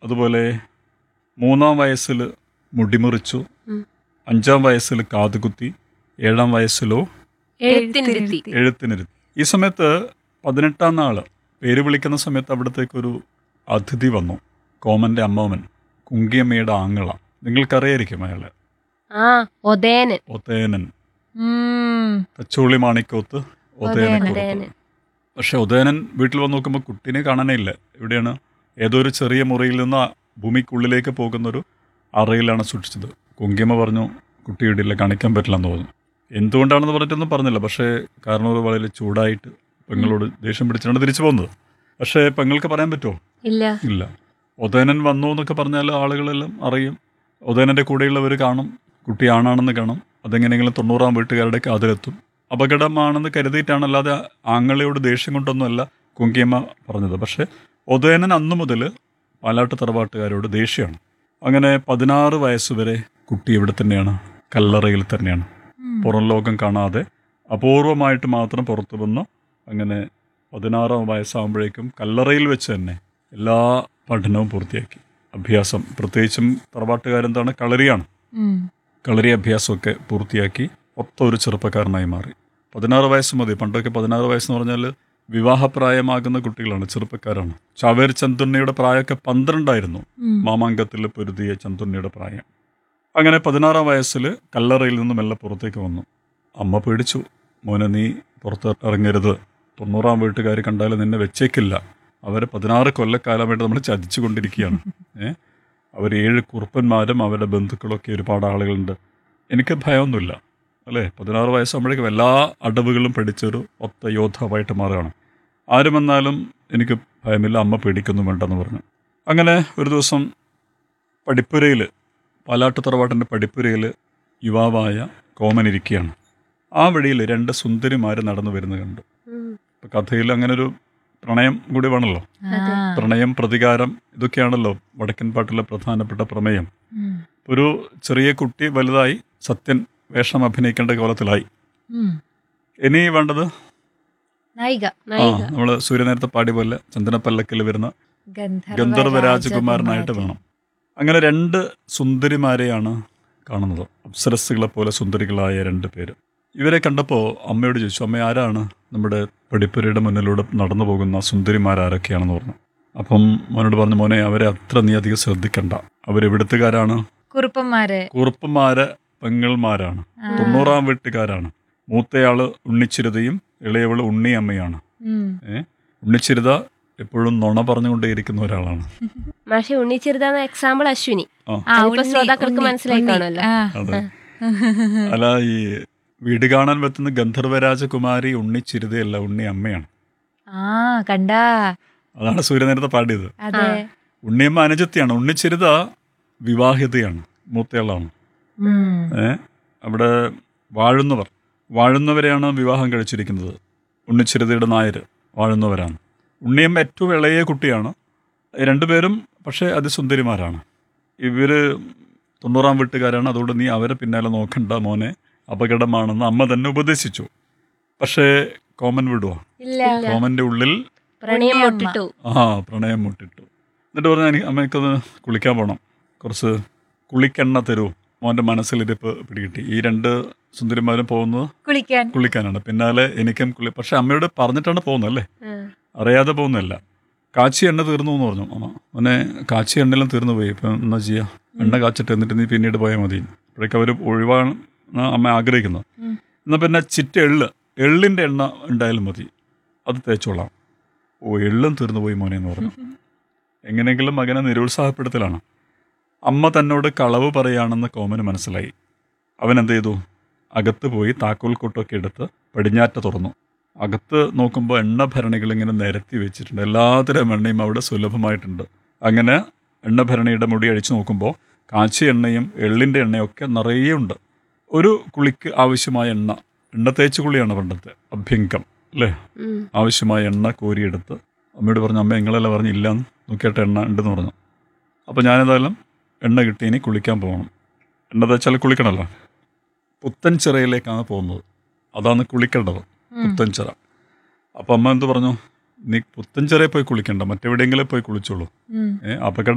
അതുപോലെ മൂന്നാം വയസ്സിൽ മുടിമുറിച്ചു ഉം. അഞ്ചാം വയസ്സിൽ കാതുകുത്തി ഏഴാം വയസ്സിലോ എഴുത്തിനിരുത്തി എഴുത്തിനിരുത്തി ഈ സമയത്ത് പതിനെട്ടാം നാള് പേര് വിളിക്കുന്ന സമയത്ത് അവിടത്തേക്കൊരു അതിഥി വന്നു കോമന്റെ അമ്മാവൻ കുങ്കിയമ്മയുടെ ആങ്ങള നിങ്ങൾക്കറിയായിരിക്കും അയാളെ ആ ഒതേനൻ ഒതേനൻ ഉം. തച്ചോളി മാണിക്കോത്ത് ഒതേനൻ ഒതേനൻ. പക്ഷെ ഉദയനൻ വീട്ടിൽ വന്ന് നോക്കുമ്പോൾ കുട്ടീനെ കാണാനേ ഇല്ല എവിടെയാണ് ഏതോ ഒരു ചെറിയ മുറിയിൽ നിന്ന് ആ ഭൂമിക്കുള്ളിലേക്ക് പോകുന്നൊരു അറയിലാണ് സൂക്ഷിച്ചത് കുങ്കിയമ്മ പറഞ്ഞു കുട്ടി ഇടില്ല കാണിക്കാൻ പറ്റില്ലെന്ന് പറഞ്ഞു എന്തുകൊണ്ടാണെന്ന് പറഞ്ഞിട്ടൊന്നും പറഞ്ഞില്ല പക്ഷേ കാരണം ഒരു വളരെ ചൂടായിട്ട് പെങ്ങളോട് ദേഷ്യം പിടിച്ചിട്ടാണ് തിരിച്ചു പോകുന്നത് പക്ഷേ പെങ്ങൾക്ക് പറയാൻ പറ്റുമോ ഇല്ല ഇല്ല ഉദയനൻ വന്നു എന്നൊക്കെ പറഞ്ഞാൽ ആളുകളെല്ലാം അറിയും ഉദയനൻ്റെ കൂടെയുള്ളവർ കാണും കുട്ടി ആണാണെന്ന് കാണും അതെങ്ങനെയെങ്കിലും തൊണ്ണൂറാം വീട്ടുകാരുടെ കാതിലെത്തും അപകടമാണെന്ന് കരുതിയിട്ടാണ് അല്ലാതെ ആങ്ങളയോട് ദേഷ്യം കൊണ്ടൊന്നുമല്ല കുങ്കിയമ്മ പറഞ്ഞത് പക്ഷേ ഉദയനൻ അന്നു മുതൽ പാലാട്ട് തറവാട്ടുകാരോട് ദേഷ്യമാണ് അങ്ങനെ പതിനാറ് വയസ്സ് വരെ കുട്ടി ഇവിടെ തന്നെയാണ് കല്ലറയിൽ തന്നെയാണ് പുറം ലോകം കാണാതെ അപൂർവമായിട്ട് മാത്രം പുറത്തു വന്ന് അങ്ങനെ പതിനാറാം വയസ്സാകുമ്പോഴേക്കും കല്ലറയിൽ വെച്ച് തന്നെ എല്ലാ പഠനവും പൂർത്തിയാക്കി അഭ്യാസം പ്രത്യേകിച്ചും തറവാട്ടുകാരെന്താണ് കളരിയാണ് ഉം. കളരി അഭ്യാസമൊക്കെ പൂർത്തിയാക്കി ഒത്ത ഒരു ചെറുപ്പക്കാരനായി മാറി പതിനാറ് വയസ്സ് മതി പണ്ടൊക്കെ പതിനാറ് വയസ്സെന്ന് പറഞ്ഞാൽ വിവാഹപ്രായമാകുന്ന കുട്ടികളാണ് ചെറുപ്പക്കാരാണ് ചാവേർ ചന്തുണ്ണിയുടെ പ്രായമൊക്കെ പന്ത്രണ്ടായിരുന്നു ഉം. മാമാങ്കത്തിൽ പൊരുതിയ ചന്തുണ്ണിയുടെ പ്രായം അങ്ങനെ പതിനാറാം വയസ്സിൽ കല്ലറയിൽ നിന്ന് മെല്ലെ പുറത്തേക്ക് വന്നു അമ്മ പേടിച്ചു മോനെ നീ പുറത്ത് ഇറങ്ങരുത് തൊണ്ണൂറാം വീട്ടുകാർ കണ്ടാൽ നിന്നെ വെച്ചേക്കില്ല അവരെ പതിനാറ് കൊല്ലക്കാലമായിട്ട് നമ്മൾ ചതിച്ചു കൊണ്ടിരിക്കുകയാണ് ഏ അവർ ഏഴ് കുറുപ്പന്മാരും അവരുടെ ബന്ധുക്കളൊക്കെ ഒരുപാട് ആളുകളുണ്ട് എനിക്ക് ഭയമൊന്നുമില്ല അല്ലേ പതിനാറ് വയസ്സാകുമ്പോഴേക്കും എല്ലാ അടവുകളും പഠിച്ചൊരു ഒത്ത യോദ്ധാവായിട്ട് മാറുകയാണ് ആരും വന്നാലും എനിക്ക് ഭയമില്ല അമ്മ പേടിക്കൊന്നും വേണ്ടെന്ന് പറഞ്ഞു അങ്ങനെ ഒരു ദിവസം പഠിപ്പുരയിൽ പാലാട്ട് തറവാട്ടിൻ്റെ പഠിപ്പുരയിൽ യുവാവായ കോമൻ ഇരിക്കുകയാണ് ആ വഴിയിൽ രണ്ട് സുന്ദരിമാർ നടന്നു വരുന്നത് കണ്ടു ഉം. ഇപ്പം കഥയിൽ അങ്ങനെ ഒരു പ്രണയം കൂടി വേണമല്ലോ ആ. പ്രണയം പ്രതികാരം ഇതൊക്കെയാണല്ലോ വടക്കൻ പാട്ടിലെ പ്രധാനപ്പെട്ട പ്രമേയം ഉം. ഒരു ചെറിയ കുട്ടി വലുതായി സത്യൻ വേഷം അഭിനയിക്കേണ്ട കോലത്തിലായി ഉം. ഇനി വേണ്ടത് നായിക ആ നായിക നമ്മൾ സൂര്യനേരത്തെ പാടി പോലെ ചന്ദനപ്പല്ലക്കിൽ വരുന്ന ഗന്ധർവ ഗന്ധർവ രാജകുമാരനായിട്ട് രാജകുമാരൻ. വേണം അങ്ങനെ രണ്ട് സുന്ദരിമാരെയാണ് കാണുന്നത് അപ്സരസ്സുകളെ പോലെ സുന്ദരികളായ രണ്ട് പേര് ഇവരെ കണ്ടപ്പോൾ അമ്മയോട് ചോദിച്ചു അമ്മ ആരാണ് നമ്മുടെ പഠിപ്പുരയുടെ മുന്നിലൂടെ നടന്നു പോകുന്ന സുന്ദരിമാരാരൊക്കെയാണെന്ന് പറഞ്ഞു അപ്പം മോനോട് പറഞ്ഞു മോനെ അവരെ അത്ര നീ അധികം ശ്രദ്ധിക്കണ്ട അവരെവിടുത്തുകാരാണ് കുറുപ്പന്മാര് കുറുപ്പന്മാര് പെങ്ങൾമാരാണ് ആ. തൊണ്ണൂറാം വീട്ടുകാരാണ് മൂത്തയാള് ഉണ്ണിച്ചിരുതയും ഇളയവള് ഉണ്ണിയമ്മയാണ് ഉം. ഏ ഉണ്ണിച്ചിരുത എപ്പോഴും നുണ പറഞ്ഞുകൊണ്ടേയിരിക്കുന്ന ഒരാളാണ് മാഷെ ഉണ്ണിച്ചിരുതാന്ന എക്സാമ്പിൾ അശ്വിനി ആ ആ, അതിപ്പോ ഉണ്ണി, ശ്രോതാക്കൾക്ക് ഉണ്ണി, മനസ്സിലായി ഉണ്ണി. കാണുമല്ലോ. ആ. അതെ അല്ല ഈ വീട് കാണാൻ പറ്റുന്ന ഗന്ധർവരാജകുമാരി ഉണ്ണിച്ചിരുതയല്ല ഉണ്ണി അമ്മയാണ് ആ കണ്ടാ അതാണ് സൂര്യനേരത്തെ പാടിയത് അതെ ഉണ്ണിയമ്മ അനുജത്തിയാണ് ഉണ്ണിച്ചിരുത വിവാഹിതയാണ് മൂത്തയാളാണ് ഉം. ഏ അവിടെ വാഴുന്നവർ വാഴുന്നവരെയാണ് വിവാഹം കഴിച്ചിരിക്കുന്നത് ഉണ്ണിച്ചിരുതയുടെ നായർ വാഴുന്നവരാണ് ഉണ്ണിയമ്മ ഏറ്റവും ഇളയ കുട്ടിയാണ് രണ്ടുപേരും പക്ഷേ അതിസുന്ദരിമാരാണ് ഇവർ തൊണ്ണൂറാം വീട്ടുകാരാണ് അതുകൊണ്ട് നീ അവരെ പിന്നാലെ നോക്കണ്ട മോനെ അപകടമാണെന്ന് അമ്മ തന്നെ ഉപദേശിച്ചു പക്ഷേ കോമൻ വിടുവോ ഇല്ല കോമൻ്റെ ഉള്ളിൽ പ്രണയം ഉണ്ണിയമ്മ. മുട്ടിട്ടു ആ പ്രണയം മുട്ടിട്ടു എന്നിട്ട് പറഞ്ഞു എനിക്ക് അമ്മയ്ക്കൊന്ന് കുളിക്കാൻ പോകണം കുറച്ച് കുളിക്കെണ്ണ തരൂ മോൻ്റെ മനസ്സിലിരിപ്പ് പിടികിട്ടി ഈ രണ്ട് സുന്ദരിമാരും പോകുന്നത് കുളിക്കാൻ കുളിക്കാനാണ് പിന്നാലെ എനിക്കും കുളി പക്ഷെ അമ്മയോട് പറഞ്ഞിട്ടാണ് പോകുന്നത് അല്ലേ ആ. അറിയാതെ പോകുന്നതല്ല കാച്ചി എണ്ണ തീർന്നു എന്ന് പറഞ്ഞു അമ്മ മോനെ കാച്ചി എണ്ണയെല്ലാം തീർന്നു പോയി ഇപ്പം എന്നാ ചെയ്യുക എണ്ണ കാച്ചിട്ട് എന്നിട്ട് നീ പിന്നീട് പോയാൽ മതി അപ്പോഴേക്കും അവർ ഒഴിവാണ് അമ്മ ആഗ്രഹിക്കുന്നത് ഉം. എന്നാൽ പിന്നെ ചിറ്റ എള്ള് എള്ളിൻ്റെ എണ്ണ ഉണ്ടായാലും മതി അത് തേച്ചോളാം ഓ എള്ളും തീർന്നു പോയി മോനെ എന്ന് പറഞ്ഞു എങ്ങനെയെങ്കിലും മകനെ നിരുത്സാഹപ്പെടുത്തലാണ് അമ്മ തന്നോട് കളവ് പറയുകയാണെന്ന് കോമന് മനസ്സിലായി അവൻ എന്ത് ചെയ്തു അകത്ത് പോയി താക്കോൽ കൂട്ടൊക്കെ എടുത്ത് പടിഞ്ഞാറ്റ തുറന്നു അകത്ത് നോക്കുമ്പോൾ എണ്ണ ഭരണികൾ ഇങ്ങനെ നിരത്തി വെച്ചിട്ടുണ്ട് എല്ലാത്തരം എണ്ണയും അവിടെ സുലഭമായിട്ടുണ്ട് അങ്ങനെ എണ്ണ ഭരണിയുടെ മുടി അഴിച്ചു നോക്കുമ്പോൾ കാച്ചിയ എണ്ണയും എള്ളിൻ്റെ എണ്ണയും ഒക്കെ നിറയെ ഉണ്ട് ഒരു കുളിക്ക് ആവശ്യമായ എണ്ണ എണ്ണ തേച്ച് കുളിയാണ് പണ്ടത്തെ അഭ്യങ്കം അല്ലേ ഉം. ആവശ്യമായ എണ്ണ കോരിയെടുത്ത് അമ്മയോട് പറഞ്ഞു അമ്മ നിങ്ങളെല്ലാം പറഞ്ഞു ഇല്ലാന്ന് നോക്കിയിട്ട് എണ്ണ ഉണ്ടെന്ന് പറഞ്ഞു അപ്പോൾ ഞാനേതായാലും എണ്ണ കിട്ടി ഇനി കുളിക്കാൻ പോകണം എണ്ണ തേച്ചാൽ കുളിക്കണമല്ലോ പുത്തൻ ചിറയിലേക്കാണ് പോകുന്നത് അതാണ് കുളിക്കേണ്ടത് പുത്തൻ ചിറ അപ്പം അമ്മ എന്ത് പറഞ്ഞു നീ പുത്തൻ ചിറയിൽ പോയി കുളിക്കണ്ട മറ്റെവിടെയെങ്കിലും പോയി കുളിച്ചോളൂ ഉം. ഏ അപകടം